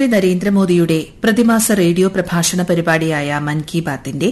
പ്രധാനമന്ത്രി നരേന്ദ്രമോദിയുടെ പ്രതിമാസ റേഡിയോ പ്രഭാഷണ പരിപാടിയായ മൻ കി ബാത്തിന്റെ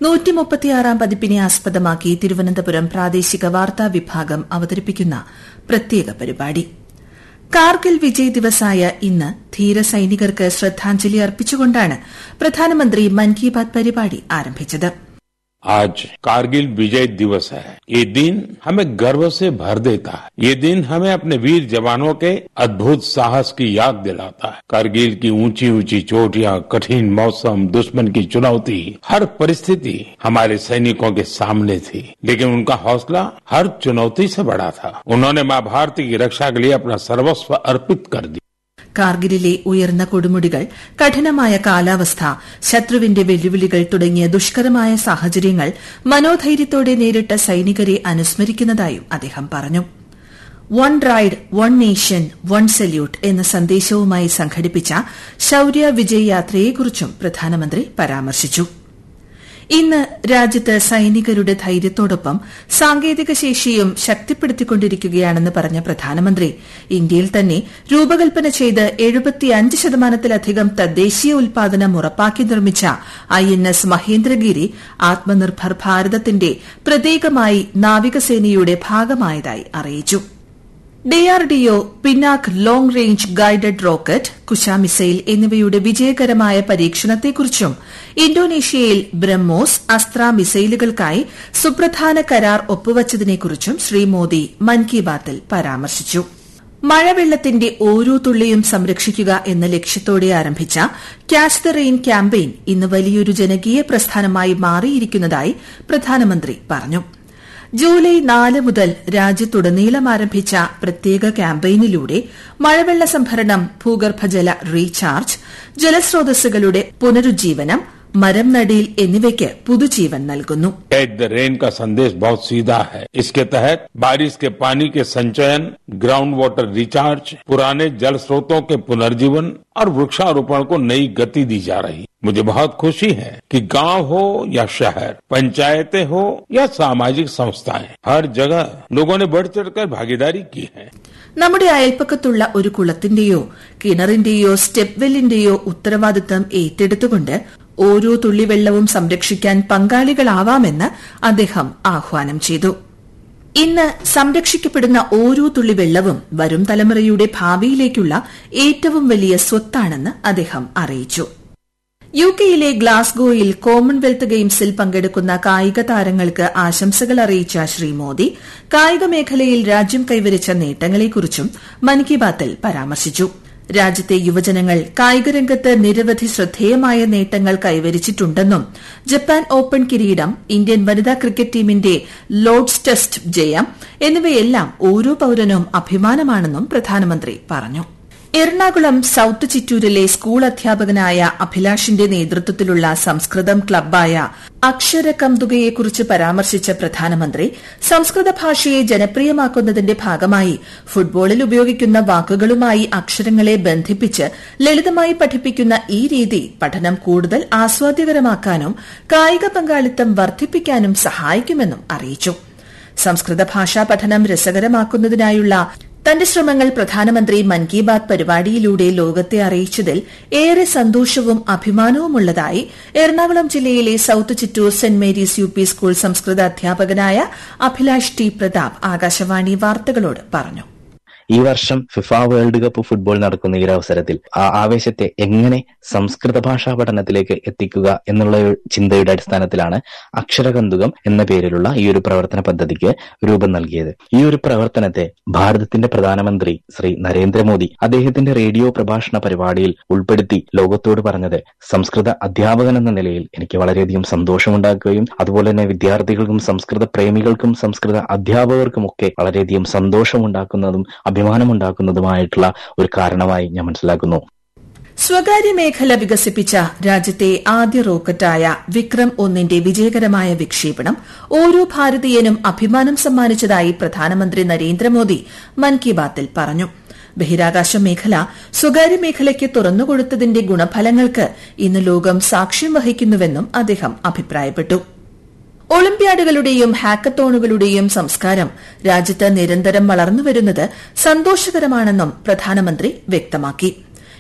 പതിപ്പിനെ ആസ്പദമാക്കി തിരുവനന്തപുരം പ്രാദേശിക വാർത്താ വിഭാഗം അവതരിപ്പിക്കുന്ന പ്രത്യേക പരിപാടി കാർഗിൽ വിജയ് ദിവസായ ഇന്ന് ധീര സൈനികർക്ക് ശ്രദ്ധാഞ്ജലി അർപ്പിച്ചുകൊണ്ടാണ് പ്രധാനമന്ത്രി മൻ കി ബാത് പരിപാടി ആരംഭിച്ചത് आज कारगिल विजय दिवस है ये दिन हमें गर्व से भर देता है ये दिन हमें अपने वीर जवानों के अद्भुत साहस की याद दिलाता है कारगिल की ऊंची ऊंची चोटियां कठिन मौसम दुश्मन की चुनौती हर परिस्थिति हमारे सैनिकों के सामने थी लेकिन उनका हौसला हर चुनौती से बड़ा था उन्होंने मां भारती की रक्षा के लिए अपना सर्वस्व अर्पित कर दिया കാർഗിലിലെ ഉയർന്ന കൊടുമുടികൾ കഠിനമായ കാലാവസ്ഥ ശത്രുവിന്റെ വെല്ലുവിളികൾ തുടങ്ങിയ ദുഷ്കരമായ സാഹചര്യങ്ങൾ മനോധൈര്യത്തോടെ നേരിട്ട സൈനികരെ അനുസ്മരിക്കുന്നതായും അദ്ദേഹം പറഞ്ഞു one ride one nation one salute എന്ന സന്ദേശവുമായി സംഘടിപ്പിച്ച ശൌര്യ വിജയ് യാത്രയെക്കുറിച്ചും പ്രധാനമന്ത്രി പരാമർശിച്ചു ഇന്ന് രാജ്യത്ത് സൈനികരുടെ ധൈര്യത്തോടൊപ്പം സാങ്കേതിക ശേഷിയും ശക്തിപ്പെടുത്തിക്കൊണ്ടിരിക്കുകയാണെന്ന് പറഞ്ഞ പ്രധാനമന്ത്രി ഇന്ത്യയിൽ തന്നെ രൂപകൽപ്പന ചെയ്ത് എഴുപത്തിയഞ്ച് ശതമാനത്തിലധികം തദ്ദേശീയ ഉൽപാദനം ഉറപ്പാക്കി നിർമ്മിച്ച I N S Mahendragiri Atmanirbhar ഭാരതത്തിന്റെ പ്രതീകമായി നാവികസേനയുടെ ഭാഗമായതായി അറിയിച്ചു DRDO Pinaka long range guided rocket Kusha missile എന്നിവയുടെ വിജയകരമായ പരീക്ഷണത്തെക്കുറിച്ചും ഇന്തോനേഷ്യയിൽ ബ്രഹ്മോസ് അസ്ത്ര മിസൈലുകൾക്കായി സുപ്രധാന കരാർ ഒപ്പുവച്ചതിനെക്കുറിച്ചും ശ്രീ മോദി മൻ കി ബാത്തിൽ പരാമർശിച്ചു മഴവെള്ളത്തിന്റെ ഓരോ തുള്ളിയും സംരക്ഷിക്കുക എന്ന ലക്ഷ്യത്തോടെ ആരംഭിച്ച ക്യാച്ച് ദ റെയിൻ ക്യാമ്പയിൻ ഇന്ന് വലിയൊരു ജനകീയ പ്രസ്ഥാനമായി മാറിയിരിക്കുന്നതായി പ്രധാനമന്ത്രി പറഞ്ഞു ജൂലൈ നാല് മുതൽ രാജ്യത്തുടനീളം ആരംഭിച്ച പ്രത്യേക ക്യാമ്പയിനിലൂടെ മഴവെള്ള സംഭരണം ഭൂഗർഭജല റീചാർജ് ജലസ്രോതസ്സുകളുടെ പുനരുജ്ജീവനം മരം നടീൽ എന്നിവയ്ക്ക് പുതുജീവൻ നൽകുന്നു कैच द रेन का संदेश बहुत सीधा है इसके तहत बारिश के पानी के संचयन ग्राउंड वाटर रिचार्ज पुराने जल स्रोतों के पुनर्जीवन और वृक्षारोपण को नई गति दी जा रही मुझे बहुत खुशी है कि गांव हो या शहर पंचायतें हो या सामाजिक संस्थाएं हर जगह लोगों ने बढ़ चढ़कर भागीदारी की है നമ്മുടെ അയൽപ്പക്കത്തുള്ള ഒരു കുളത്തിന്റെയോ കിണറിന്റെയോ സ്റ്റെപ്പ് വെല്ലിന്റെയോ ഉത്തരവാദിത്തം ഏറ്റെടുത്തുകൊണ്ട് ഓരോ തുള്ളി വെള്ളവും സംരക്ഷിക്കാൻ പങ്കാളികളാവാമെന്ന് അദ്ദേഹം ആഹ്വാനം ചെയ്തു ഇന്ന് സംരക്ഷിക്കപ്പെടുന്ന ഓരോ തുള്ളി വെള്ളവും വരും തലമുറയുടെ ഭാവിയിലേക്കുള്ള ഏറ്റവും വലിയ സ്വത്താണെന്ന് അദ്ദേഹം അറിയിച്ചു യു കെയിലെ ഗ്ലാസ്ഗോയിൽ കോമൺവെൽത്ത് ഗെയിംസിൽ പങ്കെടുക്കുന്ന കായിക താരങ്ങൾക്ക് ആശംസകൾ അറിയിച്ച ശ്രീ മോദി കായിക മേഖലയിൽ രാജ്യം കൈവരിച്ച നേട്ടങ്ങളെക്കുറിച്ചും മൻ കി ബാത്തിൽ പരാമർശിച്ചു രാജ്യത്തെ യുവജനങ്ങൾ കായികരംഗത്ത് നിരവധി ശ്രദ്ധേയമായ നേട്ടങ്ങൾ കൈവരിച്ചിട്ടുണ്ടെന്നും ജപ്പാൻ ഓപ്പൺ കിരീടം ഇന്ത്യൻ വനിതാ ക്രിക്കറ്റ് ടീമിന്റെ ലോർഡ്സ് ടെസ്റ്റ് ജയം എന്നിവയെല്ലാം ഓരോ പൌരനും അഭിമാനമാണെന്നും പ്രധാനമന്ത്രി പറഞ്ഞു എറണാകുളം സൌത്ത് ചിറ്റൂരിലെ സ്കൂൾ അധ്യാപകനായ അഭിലാഷിന്റെ നേതൃത്വത്തിലുള്ള സംസ്കൃതം ക്ലബ്ബായ അക്ഷരകന്തുകയെക്കുറിച്ച് പരാമർശിച്ച പ്രധാനമന്ത്രി സംസ്കൃത ഭാഷയെ ജനപ്രിയമാക്കുന്നതിന്റെ ഭാഗമായി ഫുട്ബോളിൽ ഉപയോഗിക്കുന്ന വാക്കുകളുമായി അക്ഷരങ്ങളെ ബന്ധിപ്പിച്ച് ലളിതമായി പഠിപ്പിക്കുന്ന ഈ രീതി പഠനം കൂടുതൽ ആസ്വാദ്യകരമാക്കാനും കായിക പങ്കാളിത്തം വർദ്ധിപ്പിക്കാനും സഹായിക്കുമെന്നും അറിയിച്ചു സംസ്കൃത ഭാഷാ പഠനം രസകരമാക്കുന്നതിനായുള്ള തന്റെ ശ്രമങ്ങൾ പ്രധാനമന്ത്രി മൻ കി ബാത് പരിപാടിയിലൂടെ ലോകത്തെ അറിയിച്ചതിൽ ഏറെ സന്തോഷവും അഭിമാനവുമുള്ളതായി എറണാകുളം ജില്ലയിലെ south Chittoor saint Mary's U P school സംസ്കൃത അധ്യാപകനായ അഭിലാഷ് ടി പ്രതാപ് ആകാശവാണി വാർത്തകളോട് പറഞ്ഞു ഈ വർഷം ഫിഫ വേൾഡ് കപ്പ് ഫുട്ബോൾ നടക്കുന്ന ഈ ഒരു അവസരത്തിൽ ആ ആവേശത്തെ എങ്ങനെ സംസ്കൃത ഭാഷാ പഠനത്തിലേക്ക് എത്തിക്കുക എന്നുള്ള ഒരു ചിന്തയുടെ അടിസ്ഥാനത്തിലാണ് അക്ഷരകന്തുകം എന്ന പേരിലുള്ള ഈ ഒരു പ്രവർത്തന പദ്ധതിക്ക് രൂപം നൽകിയത് ഈ ഒരു പ്രവർത്തനത്തെ ഭാരതത്തിന്റെ പ്രധാനമന്ത്രി ശ്രീ നരേന്ദ്രമോദി അദ്ദേഹത്തിന്റെ റേഡിയോ പ്രഭാഷണ പരിപാടിയിൽ ഉൾപ്പെടുത്തി ലോകത്തോട് പറഞ്ഞത് സംസ്കൃത അധ്യാപകൻ എന്ന നിലയിൽ എനിക്ക് വളരെയധികം സന്തോഷമുണ്ടാക്കുകയും അതുപോലെ തന്നെ വിദ്യാർത്ഥികൾക്കും സംസ്കൃത പ്രേമികൾക്കും സംസ്കൃത അധ്യാപകർക്കുമൊക്കെ വളരെയധികം സന്തോഷമുണ്ടാക്കുന്നതും അഭിമാനമുണ്ടാക്കുന്നതുമായിട്ടുള്ള ഒരു കാരണമായി ഞാൻ മനസ്സിലാക്കുന്നു സ്വകാര്യ മേഖല വികസിപ്പിച്ച രാജ്യത്തെ ആദ്യ റോക്കറ്റായ വിക്രം ഒന്നിന്റെ വിജയകരമായ വിക്ഷേപണം ഓരോ ഭാരതീയനും അഭിമാനം സമ്മാനിച്ചതായി പ്രധാനമന്ത്രി നരേന്ദ്രമോദി മൻ കി ബാത്തിൽ പറഞ്ഞു ബഹിരാകാശ മേഖല സ്വകാര്യ മേഖലയ്ക്ക് തുറന്നുകൊടുത്തതിന്റെ ഗുണഫലങ്ങൾക്ക് ഇന്ന് ലോകം സാക്ഷ്യം വഹിക്കുന്നുവെന്നും അദ്ദേഹം അഭിപ്രായപ്പെട്ടു ഒളിമ്പ്യാഡുകളുടെയും ഹാക്കത്തോണുകളുടെയും സംസ്കാരം രാജ്യത്ത് നിരന്തരം വളർന്നുവരുന്നത് സന്തോഷകരമാണെന്നും പ്രധാനമന്ത്രി വ്യക്തമാക്കി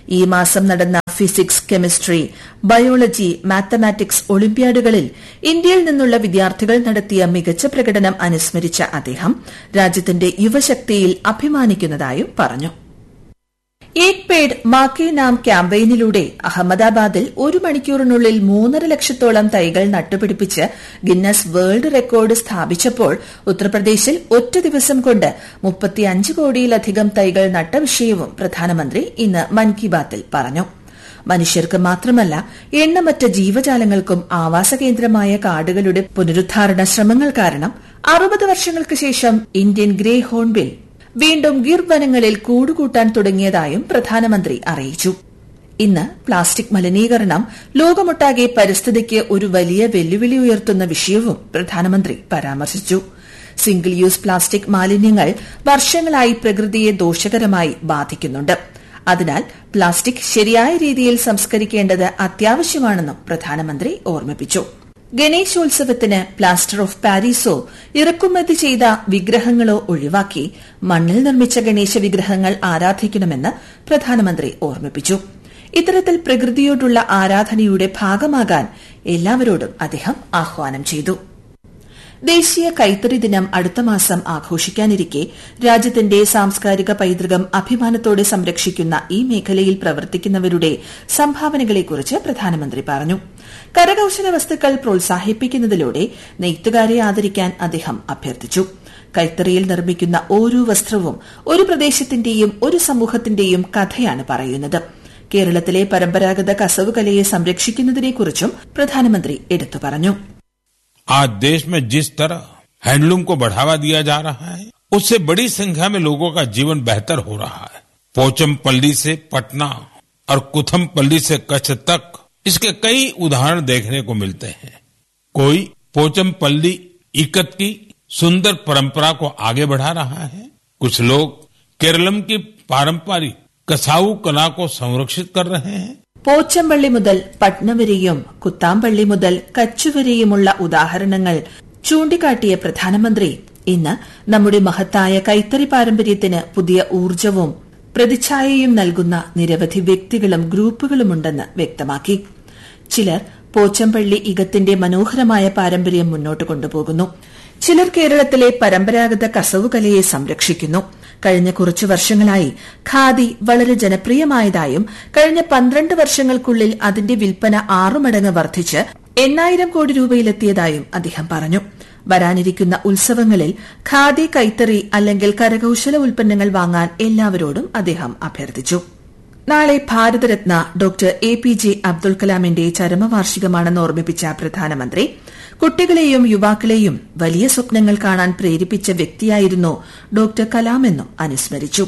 ഈ മാസം നടന്ന ഫിസിക്സ് കെമിസ്ട്രി ബയോളജി മാത്തമാറ്റിക്സ് ഒളിമ്പ്യാഡുകളിൽ ഇന്ത്യയിൽ നിന്നുള്ള വിദ്യാർത്ഥികൾ നടത്തിയ മികച്ച പ്രകടനം അനുസ്മരിച്ച അദ്ദേഹം രാജ്യത്തിന്റെ യുവശക്തിയിൽ അഭിമാനിക്കുന്നതായും പറഞ്ഞു ഏക് പേഡ് മാക്കേ നാം ക്യാമ്പയിനിലൂടെ അഹമ്മദാബാദിൽ ഒരു മണിക്കൂറിനുള്ളിൽ മൂന്നര ലക്ഷത്തോളം തൈകൾ നട്ടുപിടിപ്പിച്ച് ഗിന്നസ് വേൾഡ് റെക്കോർഡ് സ്ഥാപിച്ചപ്പോൾ ഉത്തർപ്രദേശിൽ ഒറ്റ ദിവസം കൊണ്ട് മുപ്പത്തിയഞ്ച് കോടിയിലധികം തൈകൾ നട്ട വിഷയവും പ്രധാനമന്ത്രി ഇന്ന് മൻ കി ബാത്തിൽ പറഞ്ഞു മനുഷ്യർക്ക് മാത്രമല്ല എണ്ണമറ്റ ജീവജാലങ്ങൾക്കും ആവാസകേന്ദ്രമായ കാടുകളുടെ പുനരുദ്ധാരണ ശ്രമങ്ങൾ കാരണം അറുപത് വർഷങ്ങൾക്ക് ശേഷം ഇന്ത്യൻ ഗ്രേ ഹോൺബിൽ വീണ്ടും ഗിർ വനങ്ങളിൽ കൂടുകൂട്ടാൻ തുടങ്ങിയതായും പ്രധാനമന്ത്രി അറിയിച്ചു ഇന്ന് പ്ലാസ്റ്റിക് മലിനീകരണം ലോകമൊട്ടാകെ പരിസ്ഥിതിക്ക് ഒരു വലിയ വെല്ലുവിളി ഉയർത്തുന്ന വിഷയവും പ്രധാനമന്ത്രി പരാമർശിച്ചു സിംഗിൾ യൂസ് പ്ലാസ്റ്റിക് മാലിന്യങ്ങൾ വർഷങ്ങളായി പ്രകൃതിയെ ദോഷകരമായി ബാധിക്കുന്നുണ്ട് അതിനാൽ പ്ലാസ്റ്റിക് ശരിയായ രീതിയിൽ സംസ്കരിക്കേണ്ടത് അത്യാവശ്യമാണെന്നും പ്രധാനമന്ത്രി ഓർമ്മിപ്പിച്ചു ഗണേശോത്സവത്തിന് പ്ലാസ്റ്റർ ഓഫ് പാരീസോ ഇറക്കുമതി ചെയ്ത വിഗ്രഹങ്ങളോ ഒഴിവാക്കി മണ്ണിൽ നിർമ്മിച്ച ഗണേശ വിഗ്രഹങ്ങൾ ആരാധിക്കണമെന്ന് പ്രധാനമന്ത്രി ഓർമ്മിപ്പിച്ചു ഇത്തരത്തിൽ പ്രകൃതിയോടുള്ള ആരാധനയുടെ ഭാഗമാകാൻ എല്ലാവരോടും അദ്ദേഹം ആഹ്വാനം ചെയ്തു ദേശീയ കൈത്തറി ദിനം അടുത്ത മാസം ആഘോഷിക്കാനിരിക്കെ രാജ്യത്തിന്റെ സാംസ്കാരിക പൈതൃകം അഭിമാനത്തോടെ സംരക്ഷിക്കുന്ന ഈ മേഖലയിൽ പ്രവർത്തിക്കുന്നവരുടെ സംഭാവനകളെക്കുറിച്ച് പ്രധാനമന്ത്രി പറഞ്ഞു കരകൌശല വസ്തുക്കൾ പ്രോത്സാഹിപ്പിക്കുന്നതിലൂടെ നെയ്ത്തുകാരെ ആദരിക്കാൻ അദ്ദേഹം അഭ്യർത്ഥിച്ചു കൈത്തറിയിൽ നിർമ്മിക്കുന്ന ഓരോ വസ്ത്രവും ഒരു പ്രദേശത്തിന്റെയും ഒരു സമൂഹത്തിന്റെയും കഥയാണ് പറയുന്നത് കേരളത്തിലെ പരമ്പരാഗത കസവ് കലയെ സംരക്ഷിക്കുന്നതിനെക്കുറിച്ചും പ്രധാനമന്ത്രി എടുത്തു പറഞ്ഞു आज देश में जिस तरह हैंडलूम को बढ़ावा दिया जा रहा है उससे बड़ी संख्या में लोगों का जीवन बेहतर हो रहा है पोचमपल्ली से पटना और कुथमपल्ली से कच्छ तक इसके कई उदाहरण देखने को मिलते हैं कोई पोचमपल्ली इकत की सुंदर परंपरा को आगे बढ़ा रहा है कुछ लोग केरलम की पारंपरिक कसाऊ कला को संरक्षित कर रहे हैं പോച്ചമ്പള്ളി മുതൽ പട്ന വരെയും കുത്താമ്പള്ളി മുതൽ കച്ചു വരെയുമുള്ള ഉദാഹരണങ്ങൾ ചൂണ്ടിക്കാട്ടിയ പ്രധാനമന്ത്രി ഇന്ന് നമ്മുടെ മഹത്തായ കൈത്തറി പാരമ്പര്യത്തിന് പുതിയ ഊർജവും പ്രതിച്ഛായയും നൽകുന്ന നിരവധി വ്യക്തികളും ഗ്രൂപ്പുകളുമുണ്ടെന്ന് വ്യക്തമാക്കി ചിലർ പോച്ചമ്പള്ളി ഇകത്തിന്റെ മനോഹരമായ പാരമ്പര്യം മുന്നോട്ട് കൊണ്ടുപോകുന്നു ചിലർ കേരളത്തിലെ പരമ്പരാഗത കസവുകലയെ സംരക്ഷിക്കുന്നു കഴിഞ്ഞ കുറച്ചു വർഷങ്ങളായി ഖാദി വളരെ ജനപ്രിയമായതായും കഴിഞ്ഞ പന്ത്രണ്ട് വർഷങ്ങൾക്കുള്ളിൽ അതിന്റെ വിൽപ്പന ആറുമടങ്ങ് വർദ്ധിച്ച് എണ്ണായിരം കോടി രൂപയിലെത്തിയതായും അദ്ദേഹം പറഞ്ഞു വരാനിരിക്കുന്ന ഉത്സവങ്ങളിൽ ഖാദി കൈത്തറി അല്ലെങ്കിൽ കരകൌശല ഉൽപ്പന്നങ്ങൾ വാങ്ങാൻ എല്ലാവരോടും അദ്ദേഹം അഭ്യർത്ഥിച്ചു നാളെ Bharat Ratna doctor A P J Abdul കലാമിന്റെ ചരമവാർഷികമാണെന്ന് ഓർമ്മിപ്പിച്ച പ്രധാനമന്ത്രി കുട്ടികളെയും യുവാക്കളെയും വലിയ സ്വപ്നങ്ങൾ കാണാൻ പ്രേരിപ്പിച്ച വ്യക്തിയായിരുന്നു ഡോക്ടർ കലാമെന്നും അനുസ്മരിച്ചു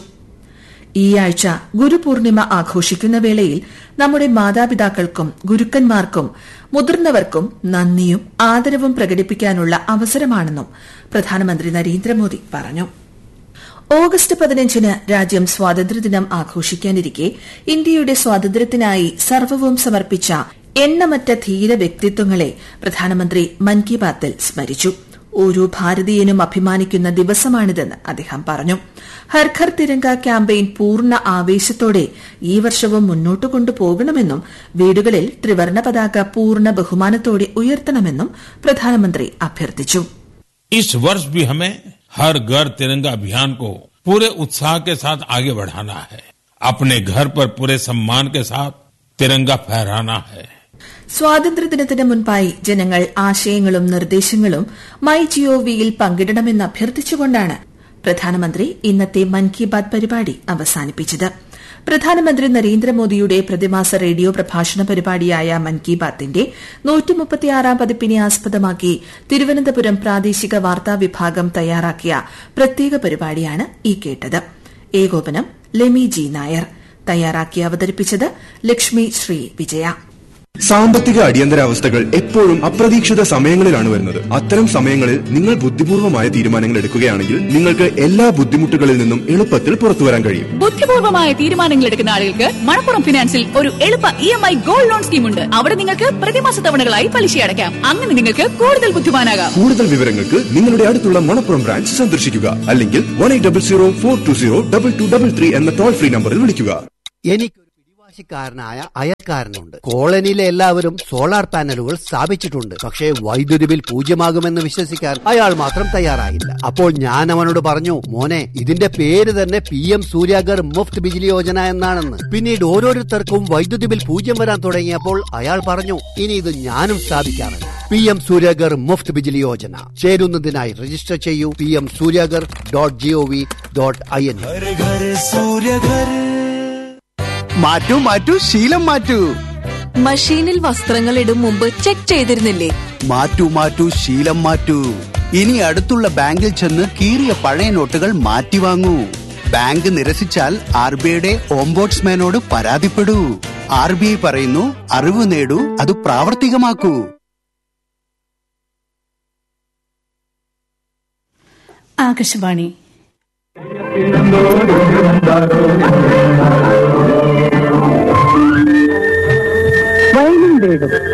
ഈ ആഴ്ച ഗുരുപൂർണിമ ആഘോഷിക്കുന്ന വേളയിൽ നമ്മുടെ മാതാപിതാക്കൾക്കും ഗുരുക്കന്മാർക്കും മുതിർന്നവർക്കും നന്ദിയും ആദരവും പ്രകടിപ്പിക്കാനുള്ള അവസരമാണെന്നും പ്രധാനമന്ത്രി നരേന്ദ്രമോദി പറഞ്ഞു ഓഗസ്റ്റ് പതിനഞ്ചിന് രാജ്യം സ്വാതന്ത്ര്യദിനം ആഘോഷിക്കാനിരിക്കെ ഇന്ത്യയുടെ സ്വാതന്ത്ര്യത്തിനായി സർവവും സമർപ്പിച്ച എണ്ണമറ്റ ധീര വ്യക്തിത്വങ്ങളെ പ്രധാനമന്ത്രി മൻ കി ബാത്തിൽ സ്മരിച്ചു ഓരോ ഭാരതീയനും അഭിമാനിക്കുന്ന ദിവസമാണിതെന്ന് അദ്ദേഹം പറഞ്ഞു ഹർഘർ തിരങ്ക ക്യാമ്പയിൻ പൂർണ്ണ ആവേശത്തോടെ ഈ വർഷവും മുന്നോട്ട് കൊണ്ടുപോകണമെന്നും വീടുകളിൽ ത്രിവർണ പതാക പൂർണ്ണ ബഹുമാനത്തോടെ ഉയർത്തണമെന്നും പ്രധാനമന്ത്രി അഭ്യർത്ഥിച്ചു इस वर्ष भी हमें हर घर तिरंगा अभियान को पूरे उत्साह के साथ आगे बढ़ाना है अपने घर पर पूरे सम्मान के साथ तिरंगा फहराना है സ്വാതന്ത്ര്യദിനത്തിന് മുൻപായി ജനങ്ങൾ ആശയങ്ങളും നിർദ്ദേശങ്ങളും മൈ ജിഒവിയിൽ പങ്കിടണമെന്ന് അഭ്യർത്ഥിച്ചുകൊണ്ടാണ് പ്രധാനമന്ത്രി ഇന്നത്തെ മൻ കി ബാത് പരിപാടി അവസാനിപ്പിച്ചത് പ്രധാനമന്ത്രി നരേന്ദ്രമോദിയുടെ പ്രതിമാസ റേഡിയോ പ്രഭാഷണ പരിപാടിയായ മൻ കി ബാത്തിന്റെ നൂറ്റിമുപ്പത്തിയാറാം പതിപ്പിനെ ആസ്പദമാക്കി തിരുവനന്തപുരം പ്രാദേശിക വാർത്താ വിഭാഗം തയ്യാറാക്കിയ പ്രത്യേക പരിപാടിയാണ് ഈ കേട്ടത് ഏകോപനം ലെമി ജി നായർ തയ്യാറാക്കി അവതരിപ്പിച്ചത് ലക്ഷ്മി ശ്രീ വിജയ സാമ്പത്തിക അടിയന്തരാവസ്ഥകൾ എപ്പോഴും അപ്രതീക്ഷിത സമയങ്ങളിലാണ് വരുന്നത് അത്തരം സമയങ്ങളിൽ നിങ്ങൾ ബുദ്ധിപൂർവമായ തീരുമാനങ്ങൾ എടുക്കുകയാണെങ്കിൽ നിങ്ങൾക്ക് എല്ലാ ബുദ്ധിമുട്ടുകളിൽ നിന്നും എളുപ്പത്തിൽ പുറത്തു വരാൻ കഴിയും ബുദ്ധിപൂർവമായ തീരുമാനങ്ങൾ എടുക്കുന്ന ആളുകൾക്ക് മണപ്പുറം ഫിനാൻസിൽ ഒരു എളുപ്പ E M I gold loan scheme ഉണ്ട് അവിടെ നിങ്ങൾക്ക് പ്രതിമാസ തവണകളായി പലിശ അടയ്ക്കാം അങ്ങനെ നിങ്ങൾക്ക് കൂടുതൽ ബുദ്ധിമാനാകാം കൂടുതൽ വിവരങ്ങൾക്ക് നിങ്ങളുടെ അടുത്തുള്ള മണപ്പുറം ബ്രാഞ്ച് സന്ദർശിക്കുക അല്ലെങ്കിൽ one eight double zero four two zero double two double three എന്ന ടോൾ ഫ്രീ നമ്പറിൽ വിളിക്കുക എനിക്ക് കാശിക്കാരനായ അയൽക്കാരനുണ്ട് കോളനിയിലെ എല്ലാവരും സോളാർ പാനലുകൾ സ്ഥാപിച്ചിട്ടുണ്ട് പക്ഷേ വൈദ്യുതി ബിൽ പൂജ്യമാകുമെന്ന് വിശ്വസിക്കാൻ അയാൾ മാത്രം തയ്യാറായില്ല അപ്പോൾ ഞാൻ അവനോട് പറഞ്ഞു മോനെ ഇതിന്റെ പേര് തന്നെ പി എം സൂര്യാഗർ മുഫ്ത് ബിജിലി യോജന എന്നാണെന്ന് പിന്നീട് ഓരോരുത്തർക്കും വൈദ്യുതി ബിൽ പൂജ്യം വരാൻ തുടങ്ങിയപ്പോൾ അയാൾ പറഞ്ഞു ഇനി ഇത് ഞാനും സ്ഥാപിക്കാമെന്ന് പി എം സൂര്യാഗർ മുഫ്ത് ബിജിലി യോജന ചേരുന്നതിനായി രജിസ്റ്റർ ചെയ്യൂ P M Suryaghar dot G O V dot I N മാറ്റൂ മാറ്റൂ ശീലം മാറ്റൂ മഷീനിൽ വസ്ത്രങ്ങൾ ഇടും മുമ്പ് ചെക്ക് ചെയ്തിരുന്നില്ലേ മാറ്റൂ മാറ്റൂ ശീലം മാറ്റൂ ഇനി അടുത്തുള്ള ബാങ്കിൽ ചെന്ന് കീറിയ പഴയ നോട്ടുകൾ മാറ്റി വാങ്ങൂ ബാങ്ക് നിരസിച്ചാൽ ആർ ബി ഐയുടെ ഓംബോട്സ്മാനോട് പരാതിപ്പെടൂ ആർ ബി ഐ പറയുന്നു അറിവ് നേടൂ അത് പ്രാവർത്തികമാക്കൂ ആകാശവാണി വയലിൻ വീടും